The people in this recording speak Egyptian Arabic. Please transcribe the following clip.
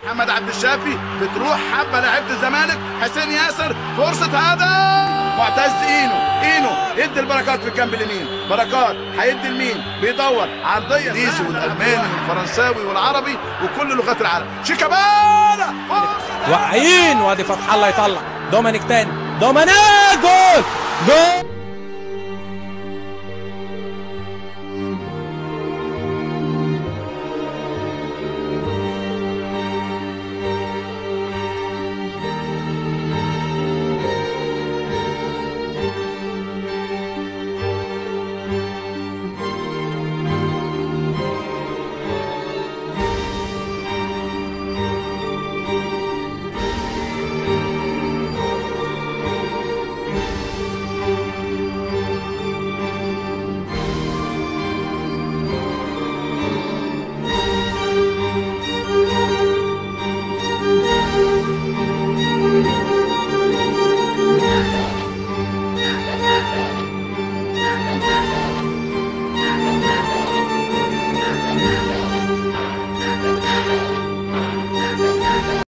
محمد عبد الشافي بتروح حبه لعيبه الزمالك حسين ياسر فرصه هدف معتز اينو اينو يدي البركات في الجنب اليمين بركات هيدي لمين بيدور عرضيه الانجليزي والالماني والفرنساوي والعربي وكل لغات العالم شيكابالا فرصه واقعين وادي فتح الله يطلع دومينيك تاني دومينيك جول جول